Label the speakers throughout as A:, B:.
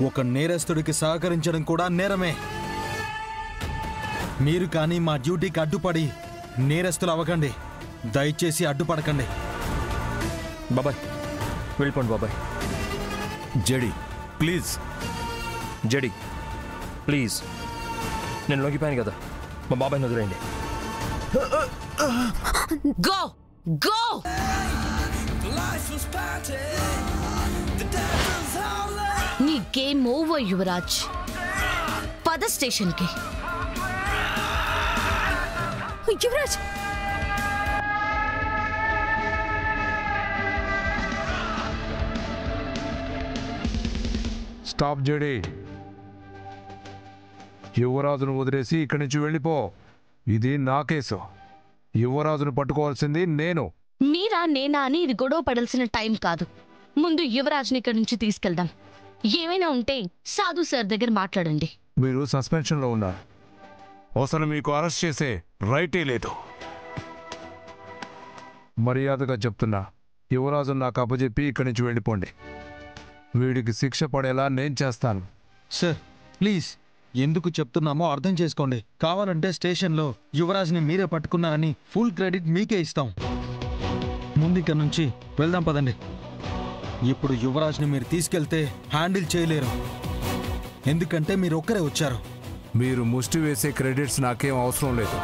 A: ఒక నేరస్తుడికి సహకరించడం కూడా నేరమే మీరు కానీ మా డ్యూటీకి అడ్డుపడి నేరస్తులు అవ్వకండి దయచేసి అడ్డుపడకండి
B: బాబాయ్ వెళ్ళిపోండి బాబాయ్
C: జడి ప్లీజ్
B: జడి ప్లీజ్ నేను లొంగిపోయాను కదా మా బాబాయ్ని వదిలేయండి
D: గో గో నీ గేమ్ ఓవర్ యువరాజ్ పద స్టేషన్కి యువరాజ్
E: స్టాప్ జడి యువరాజును వదిలేసి ఇక్కడి నుంచి వెళ్ళిపో ఇది నా కేసు యువరాజును పట్టుకోవాల్సింది నేను
D: మీరా నేనా అని ఇది గొడవ పడాల్సిన టైం కాదు ముందు యువరాజ్ని ఇక్కడి నుంచి తీసుకెళ్దాం ఏమైనా ఉంటే సాధు సార్ దగ్గర మాట్లాడండి
E: మీరు సస్పెన్షన్లో ఉన్నారు అసలు మీకు అరెస్ట్ చేసే రైటే లేదు మర్యాదగా చెప్తున్నా యువరాజు నాకు అప్పచెప్పి ఇక్కడి నుంచి వెళ్ళిపోండి వీడికి శిక్ష పడేలా నేను చేస్తాను
A: సార్ ప్లీజ్ ఎందుకు చెప్తున్నామో అర్థం చేసుకోండి కావాలంటే స్టేషన్లో యువరాజ్ని మీరే పట్టుకున్నారని ఫుల్ క్రెడిట్ మీకే ఇస్తాం ముందు ఇక్కడ నుంచి వెళ్దాం పదండి ఇప్పుడు యువరాజ్ని మీరు తీసుకెళ్తే హ్యాండిల్ చేయలేరు ఎందుకంటే మీరు ఒక్కరే వచ్చారు
E: మీరు ముష్టి వేసే క్రెడిట్స్ నాకేం అవసరం లేదు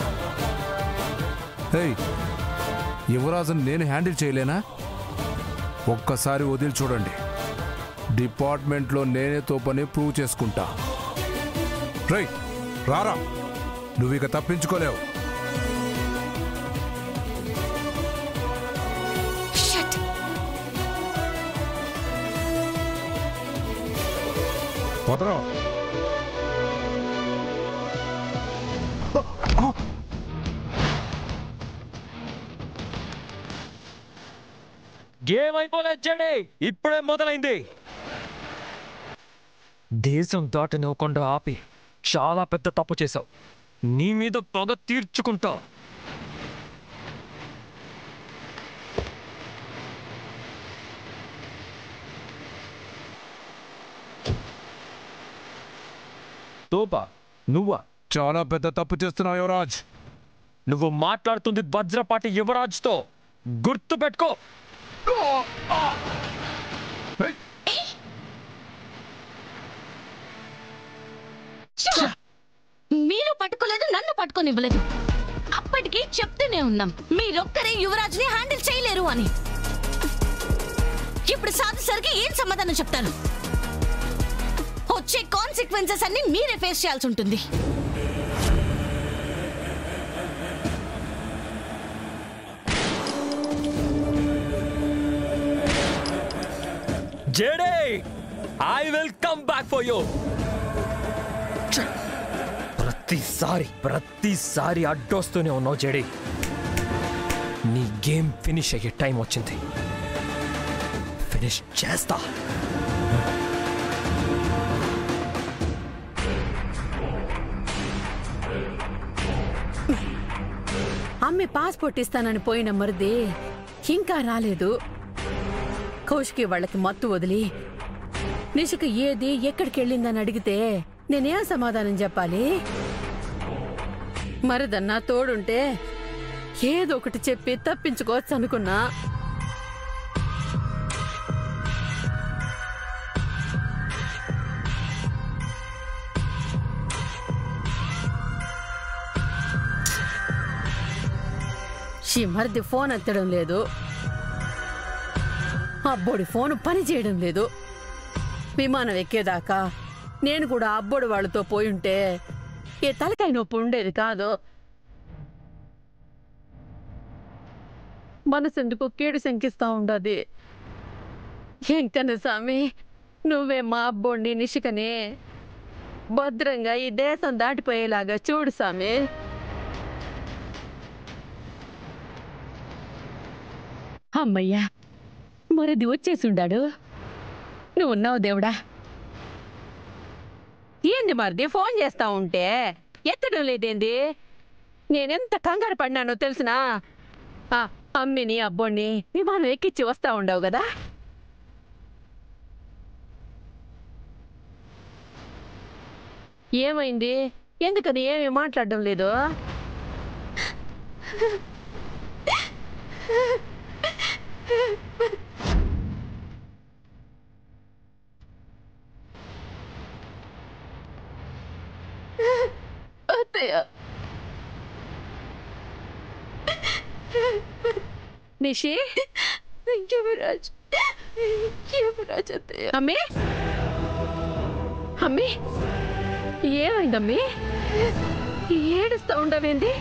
E: హేయ్ యువరాజును నేను హ్యాండిల్ చేయలేనా ఒక్కసారి వదిలి చూడండి డిపార్ట్మెంట్లో నేనే తోపని ప్రూవ్ చేసుకుంటా రై రారా నువ్వు ఇక తప్పించుకోలేవు
D: షట్
E: వదరా
B: గేమ్ అయిపోలేదు జడి ఇప్పుడే మొదలైంది దేశం దాటనివ్వకుండా ఆపి చాలా పెద్ద తప్పు చేశావు నీ మీద పగ తీర్చుకుంటా తోపా నువ్వా
E: చాలా పెద్ద తప్పు చేస్తున్నావు యువరాజ్
B: నువ్వు మాట్లాడుతుంది వజ్రపాటి యువరాజ్తో గుర్తు పెట్టుకో
D: మీరు పట్టుకోలేదు నన్ను పట్టుకోనివ్వలేదు అప్పటికి చెప్తూనే ఉన్నాం మీరొక్కరే యువరాజ్ని హ్యాండిల్ చేయలేరు అని ఇప్పుడు సాధు సరికి ఏం సమాధానం చెప్తారు వచ్చే కాన్సిక్వెన్సెస్ అన్ని మీరే ఫేస్ చేయాల్సి ఉంటుంది
B: JD I will come back for you ప్రతిసారి ప్రతిసారి అడ్డొస్తూనే ఉన్నావు జేడే నీ గేమ్ ఫినిష్ అయ్యే టైం వచ్చింది ఫినిష్ చేస్తా
F: అమ్మి పాస్పోర్ట్ ఇస్తానని పోయిన మరిది ఇంకా రాలేదు కౌశికి వాళ్ళకి మత్తు వదిలి నిషిక ఏది ఎక్కడికి వెళ్ళిందని అడిగితే నేనేం సమాధానం చెప్పాలి మరిదన్నా తోడుంటే ఏదో ఒకటి చెప్పి తప్పించుకోవచ్చు అనుకున్నా ఈ మరిది ఫోన్ ఎత్తడం లేదు అబ్బోడి ఫోన్ పని చేయడం లేదు విమానం ఎక్కేదాకా నేను కూడా అబ్బోడి వాళ్ళతో పోయి ఉంటే ఏ తలకాయ నొప్పి ఉండేది కాదు మనసు ఎందుకు కీడు శంకిస్తా ఉండదు ఎంకన్న స్వామి నువ్వే మా అబ్బోడిని నిషికని భద్రంగా ఈ దేశం దాటిపోయేలాగా చూడు స్వామి అమ్మయ్యా మరది వచ్చేసుండాడు నువ్వు ఉన్నావు దేవుడా ఏంది మరిది ఫోన్ చేస్తా ఉంటే ఎత్తడం లేదేంది నేనెంత కంగారు పడినానో తెలిసినా ఆ, అమ్మిని అబ్బోని విమానం ఎక్కిచ్చి వస్తా ఉండవు కదా ఏమైంది ఎందుకని ఏమీ మాట్లాడడం లేదు అత్తయ్య నిషి యువరాజ్ యువరాజ్ అత్తయ్య అమ్మి అమ్మి ఏమైందమ్మి ఏడుస్తా ఉండవేంది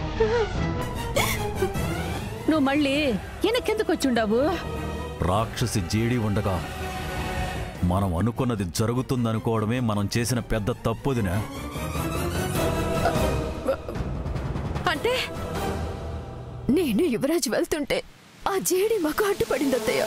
F: నువ్వు మళ్ళీ వెనకెందుకు వచ్చుండావు
C: రాక్షసి జేడి ఉండగా మనం అనుకున్నది జరుగుతుందనుకోవడమే మనం చేసిన పెద్ద తప్పుదినా
F: అంటే
G: నేను యువరాజ్ వెళ్తుంటే ఆ జేడి మాకు అడ్డుపడింది అత్తయ్య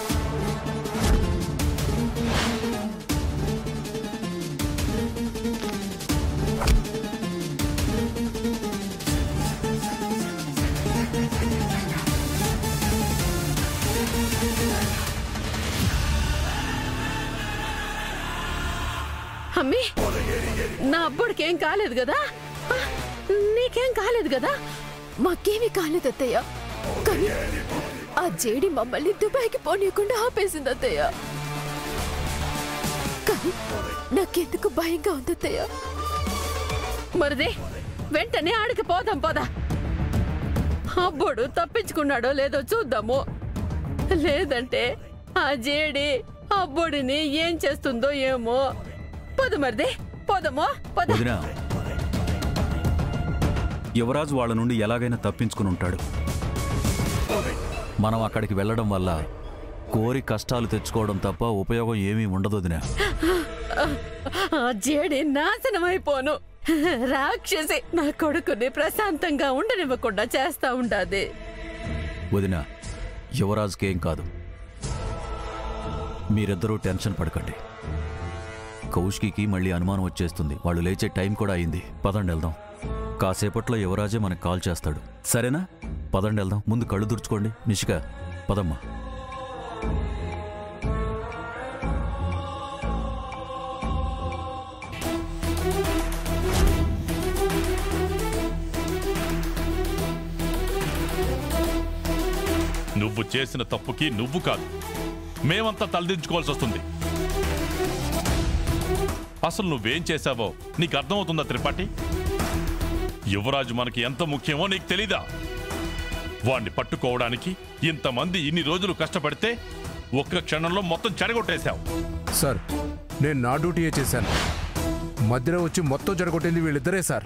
F: అమ్మి నా అబ్బుడికి ఏం కాలేదు కదా ఆ, నీకేం కాలేదు కదా
G: మాకేమీ కాలేదు అత్తయ్య కానీ ఆ జేడి మమ్మల్ని దుబాయ్కి పోనీయకుండా ఆపేసింది అత్తయ్య కానీ నాకెందుకు భయంగా ఉంది అత్తయ్య
F: మరిది వెంటనే ఆడికి పోదాం పదా అబ్బుడు తప్పించుకున్నాడో లేదో చూద్దాము లేదంటే ఆ జేడి అబ్బుడిని ఏం చేస్తుందో ఏమో పద మరిది పోదామో పద
C: వదినా యువరాజు వాళ్ళ నుండి ఎలాగైనా తప్పించుకుని ఉంటాడు మనం అక్కడికి వెళ్ళడం వల్ల కోరి కష్టాలు తెచ్చుకోవడం తప్ప ఉపయోగం ఏమీ ఉండదు వదినా
F: ఆ జేడి నాశనం అయిపోను రాక్షసి నా కొడుకుని ప్రశాంతంగా ఉండనివ్వకుండా చేస్తా ఉండాది
C: వదిన యువరాజుకేం కాదు మీరిద్దరూ టెన్షన్ పడకండి కౌష్కి మళ్ళీ అనుమానం వచ్చేస్తుంది వాళ్ళు లేచే టైం కూడా అయింది పదండి వెళ్దాం కాసేపట్లో యువరాజే మనకు కాల్ చేస్తాడు సరేనా పదండి వెళ్దాం ముందు కళ్ళు తుడుచుకోండి నిషిక పదమ్మా
H: నువ్వు చేసిన తప్పుకి నువ్వు కాదు మేమంతా తలదించుకోవాల్సి వస్తుంది అసలు నువ్వేం చేశావో నీకు అర్థమవుతుందా త్రిపాఠి యువరాజు మనకి ఎంత ముఖ్యమో నీకు తెలీదా వాణ్ణి పట్టుకోవడానికి ఇంతమంది ఇన్ని రోజులు కష్టపడితే ఒక్క క్షణంలో మొత్తం చెడగొట్టేశావు
E: సార్ నేను నా డ్యూటీయే చేశాను మధ్యలో వచ్చి మొత్తం జరగొట్టింది వీళ్ళిద్దరే సార్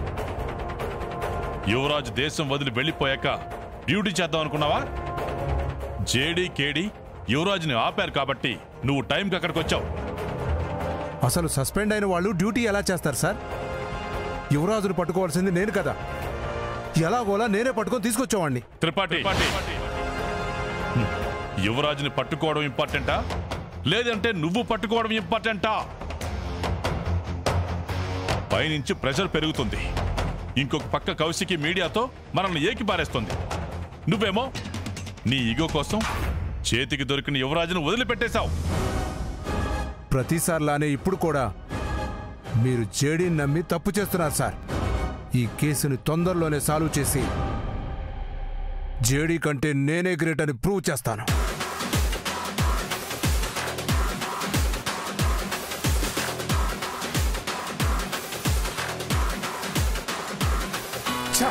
H: యువరాజు దేశం వదిలి వెళ్ళిపోయాక డ్యూటీ చేద్దాం అనుకున్నావా జేడీ కేడీ యువరాజుని ఆపారు కాబట్టి నువ్వు టైంకి అక్కడికి వచ్చావు
E: అసలు సస్పెండ్ అయిన వాళ్ళు డ్యూటీ ఎలా చేస్తారు సార్ యువరాజును పట్టుకోవాల్సింది నేను కదా ఎలాగోలా నేనే పట్టుకొని తీసుకొచ్చేవాడిని
H: త్రిపాఠి హ్మ్. యువరాజుని పట్టుకోవడం ఇంపార్టెంటా లేదంటే నువ్వు పట్టుకోవడం ఇంపార్టెంటా పైనుంచి ప్రెషర్ పెరుగుతుంది ఇంకొక పక్క కౌశికి మీడియాతో మనల్ని ఏకి పారేస్తుంది నువ్వేమో నీ ఈగో కోసం చేతికి దొరికిన యువరాజును వదిలిపెట్టేశావు
E: ప్రతిసారిలానే ఇప్పుడు కూడా మీరు జేడీని నమ్మి తప్పు చేస్తున్నారు సార్ ఈ కేసుని తొందరలోనే సాల్వ్ చేసి జేడీ కంటే నేనే గ్రేట్ అని ప్రూవ్ చేస్తాను ఛ!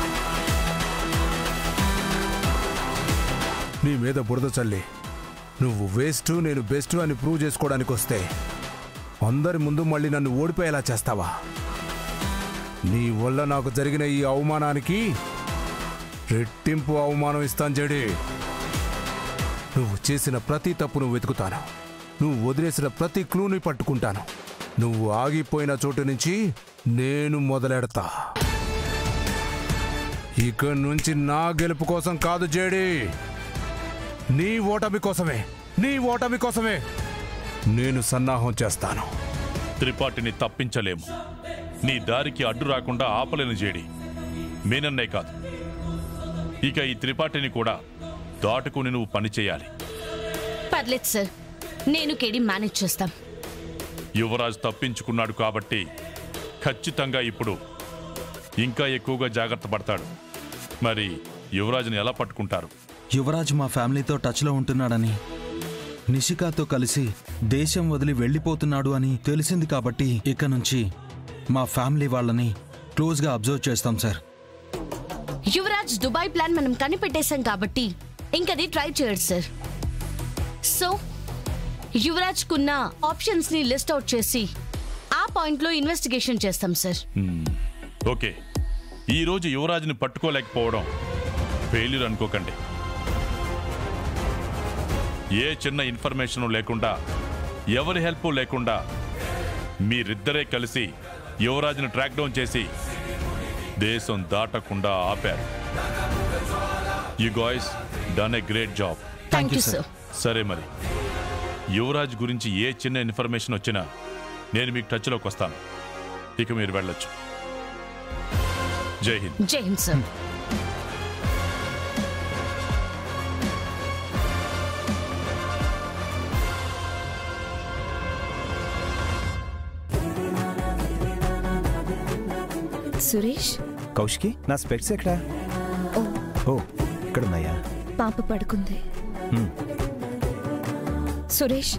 E: నీ మీద బురద చల్లి నువ్వు వేస్ట్ నేను బెస్ట్ అని ప్రూవ్ చేసుకోవడానికి వస్తే అందరి ముందు మళ్ళీ నన్ను ఓడిపోయేలా చేస్తావా నీ వల్ల నాకు జరిగిన ఈ అవమానానికి రెట్టింపు అవమానం ఇస్తాను చెడి నువ్వు చేసిన ప్రతి తప్పును వెతుకుతాను నువ్వు వదిలేసిన ప్రతి క్లూని పట్టుకుంటాను నువ్వు ఆగిపోయిన చోటు నుంచి నేను మొదలెడతా ఇక నుంచి నా గెలుపు కోసం కాదు జేడి నీ ఓటమి కోసమే నీ ఓటమి కోసమే నేను సన్నాహం చేస్తాను
H: త్రిపాఠిని తప్పించలేము నీ దారికి అడ్డు రాకుండా ఆపలేను జేడి మీనన్నే కాదు ఇక ఈ త్రిపాఠిని కూడా దాటుకుని నువ్వు పని చేయాలి
D: పర్లేదు సార్ నేను కేడి మేనేజ్ చేస్తాం
H: యువరాజు తప్పించుకున్నాడు కాబట్టి ఖచ్చితంగా ఇప్పుడు ఇంకా ఎక్కువగా జాగ్రత్త పడతాడు మరి యువరాజుని ఎలా పట్టుకుంటారు
A: యువరాజ్ మా ఫ్యామిలీతో టచ్లో ఉంటున్నాడని నిషికాతో కలిసి దేశం వదిలి వెళ్ళిపోతున్నాడు అని తెలిసింది కాబట్టి ఇక నుంచి మా ఫ్యామిలీ వాళ్ళని క్లోజ్గా అబ్జర్వ్ చేస్తాం సార్
D: యువరాజ్ దుబాయ్ ప్లాన్ మనం కనిపెట్టేశాం కాబట్టి ఇంకది ట్రై చేయడు సార్ సో యువరాజ్ కున్న ఆప్షన్స్ ని లిస్ట్ అవుట్ చేసి ఆ పాయింట్ లో ఇన్వెస్టిగేషన్ చేస్తాం సార్
H: ఓకే ఈరోజు యువరాజుని పట్టుకోలేకపోవడం ఫెయిల్యూర్ అనుకోకండి ఏ చిన్న ఇన్ఫర్మేషన్ లేకుండా ఎవరి హెల్ప్ లేకుండా మీరిద్దరే కలిసి యువరాజుని ట్రాక్ డౌన్ చేసి దేశం దాటకుండా ఆపారు you guys done a great job
D: thank you sir
H: సరే మరి యువరాజ్ గురించి ఏ చిన్న ఇన్ఫర్మేషన్ వచ్చినా నేను మీకు టచ్లోకి వస్తాను ఇక మీరు వెళ్ళొచ్చు జై హింద్
D: జై హింద్ సార్
G: సురేష్
I: కౌశికి నా స్పెక్స్ ఎక్కడా
G: ఓ
I: ఓ ఇక్కడ ఉన్నాయా
G: పాప పడుకుంది
I: హ్మ్.
G: సురేష్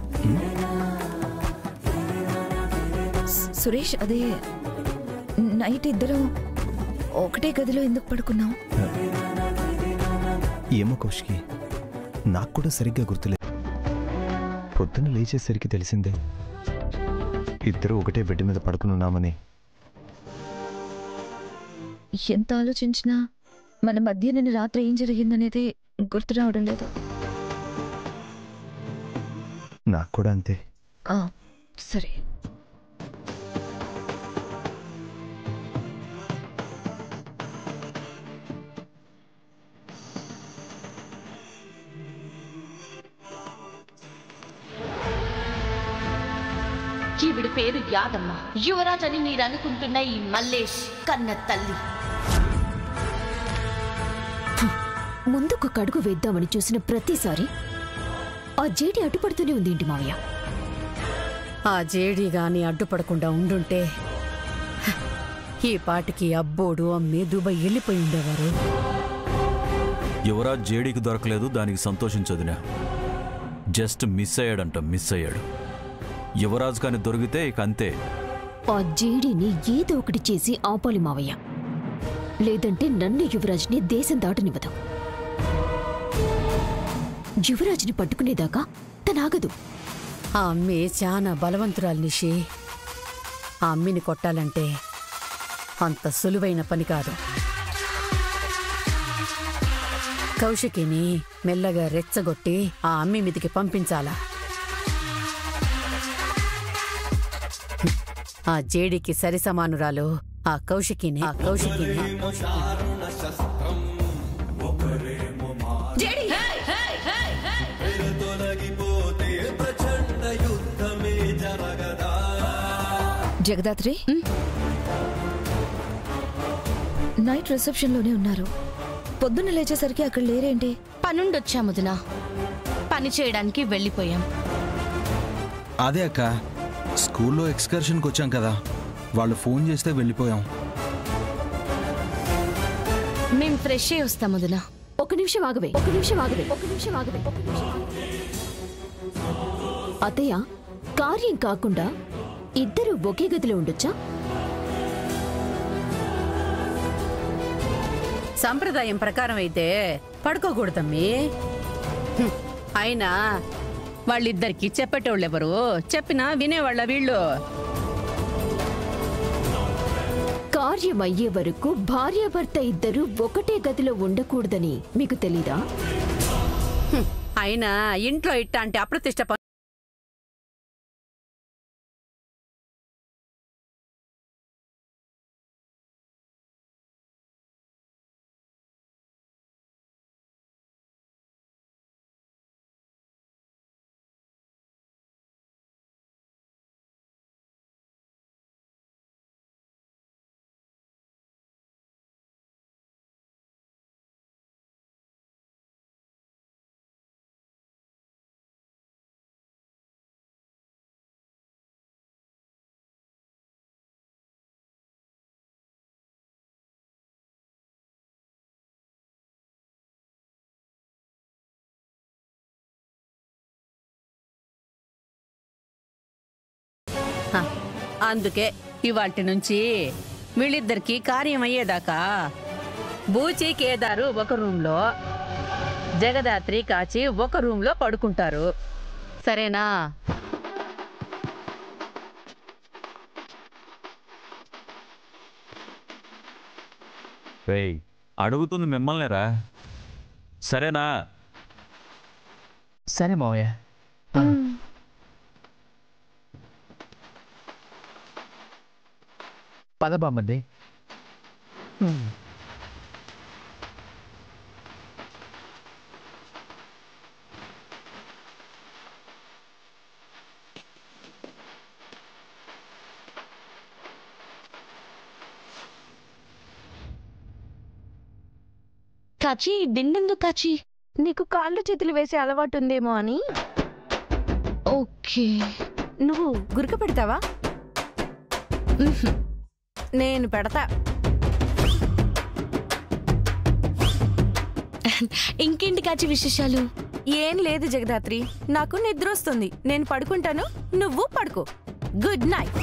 G: సు- సురేష్ అదే నైట్ ఇద్దరం ఒకటే గదిలో ఎందుకు పడుకున్నాం
I: ఏమో కౌశికి నాకు కూడా సరిగ్గా గుర్తులేదు పొద్దున్న లేచేసరికి తెలిసిందే ఇద్దరు ఒకటే బెడ్ మీద పడుకునున్నామని
G: ఎంత ఆలోచించినా మన మధ్య నిన్న రాత్రి ఏం జరిగిందనేది గుర్తు రావడం లేదు
I: నాకు కూడా అంతే
G: ఆ, సరే
D: ఈవిడి పేరు యాదమ్మ యువరాజ్ అని మీరు అనుకుంటున్న ఈ మల్లేష్ కన్న తల్లి
G: ముందుకు కడుగు వేద్దామని చూసిన ప్రతిసారి ఆ జేడి అడ్డుపడుతూనే ఉంది ఏంటి మావయ్య
F: ఆ జేడీ గాని అడ్డుపడకుండా ఉండుంటే హ, ఈ పాటికి అబ్బోడు అమ్మి దుబాయ్ వెళ్ళిపోయి ఉండేవారు
C: యువరాజ్ జేడీకి దొరకలేదు దానికి సంతోషించదునా జస్ట్ మిస్ అయ్యాడంట మిస్ అయ్యాడు యువరాజ్ కాని దొరికితే ఇక అంతే
G: ఆ జేడీని ఏదో ఒకటి చేసి ఆపాలి మావయ్య లేదంటే నన్ను యువరాజ్ని దేశం దాటనివ్వదు యువరాజ్ని పట్టుకునేదాకా తనాగదు
F: ఆ అమ్మి చాలా బలవంతురాలు నిషి ఆ అమ్మిని కొట్టాలంటే అంత సులువైన పని కాదు కౌశికిని మెల్లగా రెచ్చగొట్టి ఆ అమ్మి మీదికి పంపించాలా ఆ జేడికి సరి సమానురాలు ఆ కౌశికిని ఆ కౌశికిని
G: జగదాత్రి నైట్ రిసెప్షన్లోనే ఉన్నారు పొద్దున్న లేచేసరికి అక్కడ లేరేంటి
D: పనుండి వచ్చాము వదినా పని చేయడానికి వెళ్ళిపోయాం
A: అదే అక్క స్కూల్లో ఎక్స్కర్షన్కి వచ్చాం కదా వాళ్ళు ఫోన్ చేస్తే వెళ్ళిపోయాం
D: మేం ఫ్రెష్ అయ్యి వస్తాం వదినా
G: ఒక నిమిషం ఆగవే ఒక నిమిషం ఆగవే ఒక నిమిషం ఆగవే ఒక నిమిషం ఆగవే. అత్తయ్య కార్యం కాకుండా ఇద్దరు ఒకే గదిలో ఉండొచ్చా
F: సంప్రదాయం ప్రకారం అయితే పడుకోకూడదమ్మి హ్మ్. అయినా వాళ్ళిద్దరికి చెప్పేటోళ్ళెవరు చెప్పినా వినేవాళ్ళ వీళ్ళు
G: కార్యం అయ్యే వరకు భార్యాభర్త ఇద్దరు ఒకటే గదిలో ఉండకూడదని మీకు తెలీదా
F: అయినా ఇంట్లో ఇట్టాంటి అప్రతిష్ట పనులు అందుకే ఇవాటి నుంచి వీళ్ళిద్దరికి కార్యం అయ్యేదాకా బూచి కేదారు ఒక రూమ్లో జగదాత్రి కాచి ఒక రూమ్లో పడుకుంటారు సరేనా
C: రేయ్ అడుగుతుంది మిమ్మల్నేరా సరేనా
J: సరే మావయ్య పద బామ్మది
D: కాచి దిండెందుకు కాచి
G: నీకు కాళ్ళు చేతులు వేసే అలవాటు ఉందేమో అని
D: ఓకే
G: నువ్వు గురక పెడతావా నేను పెడతా
D: ఇంకేంటి కాచి విశేషాలు
G: ఏం లేదు జగదాత్రి నాకు నిద్ర వస్తుంది నేను పడుకుంటాను నువ్వు పడుకో గుడ్ నైట్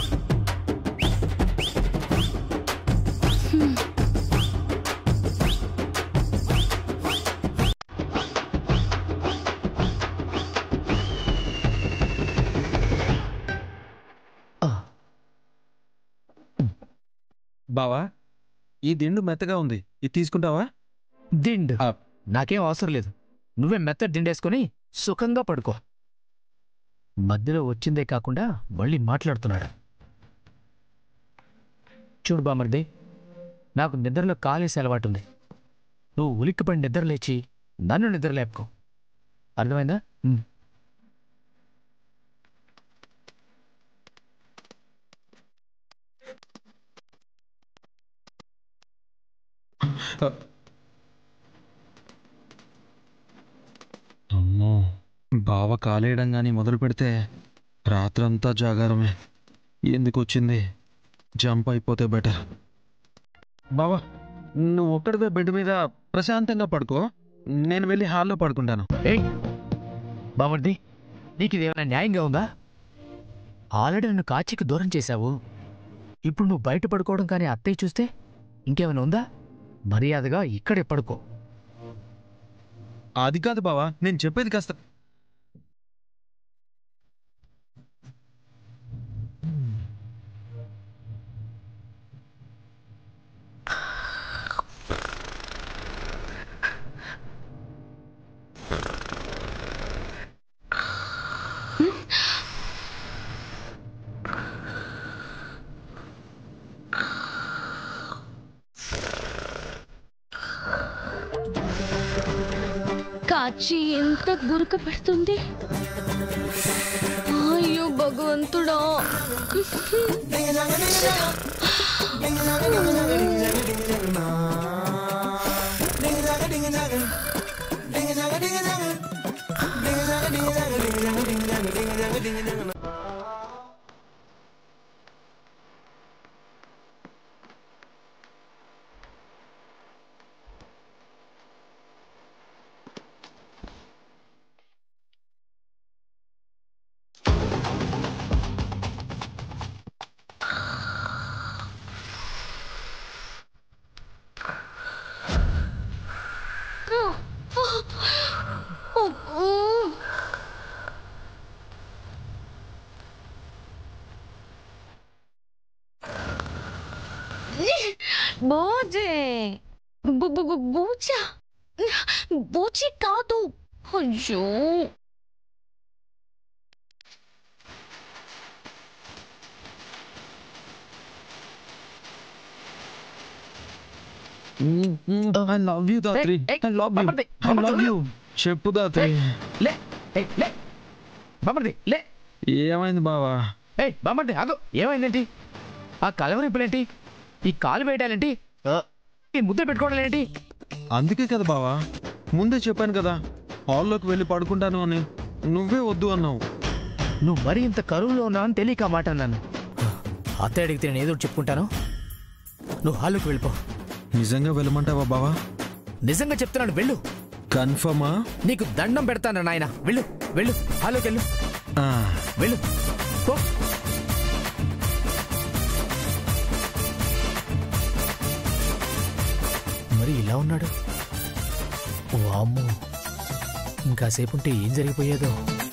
A: బావా ఈ దిండు మెత్తగా ఉంది ఇది తీసుకుంటావా
J: దిండు
A: ఆ.
J: నాకేం అవసరం లేదు నువ్వే మెత్త దిండేసుకొని సుఖంగా పడుకో మధ్యలో వచ్చిందే కాకుండా మళ్ళీ మాట్లాడుతున్నాడు చూడు బామర్ది నాకు నిద్రలో కాలేసే అలవాటు ఉంది నువ్వు ఉలిక్కిపడి నిద్ర లేచి నన్ను నిద్ర లేపుకో అర్థమైందా ఉమ్.
A: అమ్మో బావ కాలేయడం కానీ మొదలు పెడితే రాత్రంతా జాగారమే ఎందుకు వచ్చింది జంప్ అయిపోతే బెటర్ బావా నువ్వు ఒక్కడివే బెడ్ మీద ప్రశాంతంగా పడుకో నేను వెళ్ళి హాల్లో పడుకుంటాను
J: ఏయ్ బామర్ది నీకు ఇదేమైనా న్యాయంగా ఉందా ఆల్రెడీ నన్ను కాచికి దూరం చేశావు ఇప్పుడు నువ్వు బయట పడుకోవడం కానీ అత్తయ్య చూస్తే ఇంకేమైనా ఉందా మర్యాదగా ఇక్కడే పడుకో
A: అది కాదు బావా నేను చెప్పేది కాస్త
D: కాచి ఎంత గురక పెడుతుంది అయ్యో భగవంతుడా బోజే బూచా బూచి కాదు అయ్యో
A: ఐ లవ్ యూ దాత్రి
J: ఏయ్,
A: ఐ లవ్ యూ
J: బామ్మర్ది,
A: ఐ లవ్ యూ చెప్పు దాత్రి
J: లే ఏయ్, లే బామర్ది లే
A: ఏమైంది బావా
J: ఏయ్ బామర్ది ఆగు ఏమైందేంటి ఆ కలవరింపులేంటి ఈ కాలు వేయడాలేంటి ఆ, ఈ ముద్ద పెట్టుకోవడం ఏంటి
A: అందుకే కదా బావా ముందే చెప్పాను కదా హాల్లోకి వెళ్ళి పడుకుంటాను అని నువ్వే వద్దు అన్నావు
J: నువ్వు మరీ ఇంత కరువులో ఉన్నావు అని తెలియక ఆ మాట అన్నాను అత్తయ్య అడిగితే నేను ఏదో ఒకటి చెప్పుకుంటాను నువ్వు హాల్లోకి వెళ్ళిపో
A: నిజంగా వెళ్ళమంటావా బావా
J: నిజంగా చెప్తున్నాను వెళ్ళు
A: కన్ఫర్మా
J: నీకు దండం పెడతాను నాయన వెళ్ళు వెళ్ళు హాల్లోకి వెళ్ళు
A: ఆ,
J: వెళ్ళు పో మరి ఇలా ఉన్నాడు వామ్మో ఇంకాసేపు ఉంటే ఏం జరిగిపోయేదో